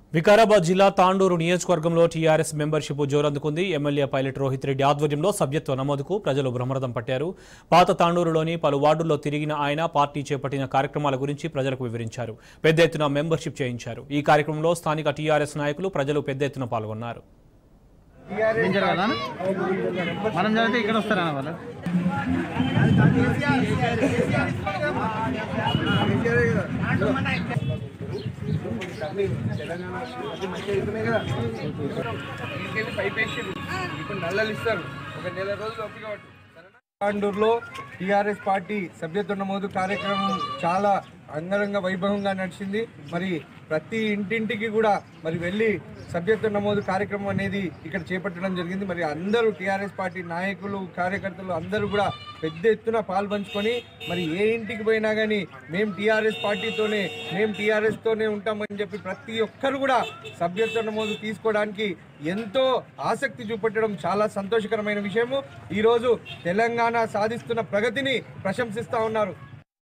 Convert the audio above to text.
వికారాబాద్ జిల్లా తాండూరు నియోజకవర్గంలో TRS membership జోరందుకుంది ఎమ్మెల్యే పైలట్ రోహిత్ రెడ్డి ఆధ్వర్యంలో సభ్యత్వ నమోదుకు ప్రజలు బ్రహ్మరథం పట్టారు పాత తాండూరులోని పలు వార్డుల్లో తిరిగిన ఆయన పార్టీ చేపట్టిన కార్యక్రమాల గురించి ప్రజలకు వివరించారు పెద్ద ఎత్తున మెంబర్షిప్ చేయించారు ఈ కార్యక్రమంలో స్థానిక టీఆర్ఎస్ నాయకులు ప్రజలు పెద్ద ఎత్తున పాల్గొన్నారు ఏం జరగాలా మనం చదివితే ఇక్కడ వస్తారా వాళ్ళు తీసుకెళ్ళి పైపేసి ఇప్పుడు నల్లలు ఇస్తారు ఒక నెల రోజులు ఓపిక పట్టు తాండూరులో టీఆర్ఎస్ పార్టీ సభ్యత్వ నమోదు కార్యక్రమం చాలా అంగరంగ వైభవంగా నడిచింది మరి ప్రతి ఇంటింటికి కూడా మరి వెళ్ళి సభ్యత్వ నమోదు కార్యక్రమం అనేది ఇక్కడ చేపట్టడం జరిగింది మరి అందరూ టీఆర్ఎస్ పార్టీ నాయకులు కార్యకర్తలు అందరూ కూడా పెద్ద ఎత్తున పాల్పంచుకొని మరి ఏ ఇంటికి పోయినా కానీ మేము టీఆర్ఎస్ పార్టీతోనే మేము టీఆర్ఎస్తోనే ఉంటామని చెప్పి ప్రతి ఒక్కరు కూడా సభ్యత్వ నమోదు తీసుకోవడానికి ఎంతో ఆసక్తి చూపెట్టడం చాలా సంతోషకరమైన విషయము ఈరోజు తెలంగాణ సాధిస్తున్న ప్రగతిని ప్రశంసిస్తూ ఉన్నారు